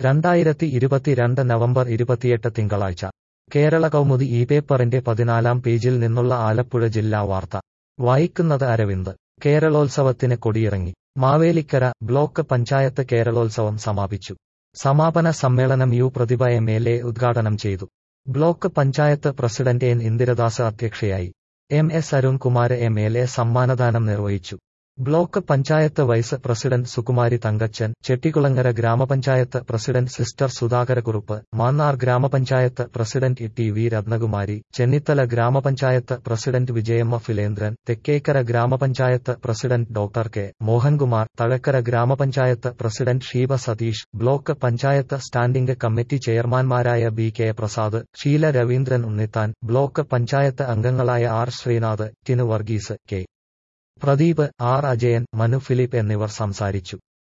രണ്ടായിരത്തി ഇരുപത്തിരണ്ട് നവംബർ ഇരുപത്തിയെട്ട് തിങ്കളാഴ്ച കേരള കൗമുദി ഈ പേപ്പറിന്റെ പതിനാലാം പേജിൽ നിന്നുള്ള ആലപ്പുഴ ജില്ലാ വാർത്ത വായിക്കുന്നത് അരവിന്ദ് കേരളോത്സവത്തിന് കൊടിയിറങ്ങി മാവേലിക്കര ബ്ലോക്ക് പഞ്ചായത്ത് കേരളോത്സവം സമാപിച്ചു സമാപന സമ്മേളനം U Prathibha M L A ഉദ്ഘാടനം ചെയ്തു block panchayat president N Indiradas അധ്യക്ഷയായി M S Arunkumar M L A സമ്മാനദാനം നിർവഹിച്ചു block panchayat vice president Sukumari Thankachan Chettikulangara ഗ്രാമപഞ്ചായത്ത് പ്രസിഡന്റ് സിസ്റ്റർ സുധാകരക്കുറുപ്പ് മാന്നാർ ഗ്രാമപഞ്ചായത്ത് president T V Rathnakumari Chennithala ഗ്രാമപഞ്ചായത്ത് പ്രസിഡന്റ് വിജയമ്മ ഫിലേന്ദ്രൻ തെക്കേക്കര ഗ്രാമപഞ്ചായത്ത് president doctor K Mohankumar Thazhakkara ഗ്രാമപഞ്ചായത്ത് president Sheeba Satheesh block panchayat standing committee ചെയർമാൻമാരായ B K Prasad Sheela Raveendran Unnithan block panchayat അംഗങ്ങളായ R Sreenath Tinu Varghese K Pradeep R Ajayan Manu Philip എന്നിവർ സംസാരിച്ചു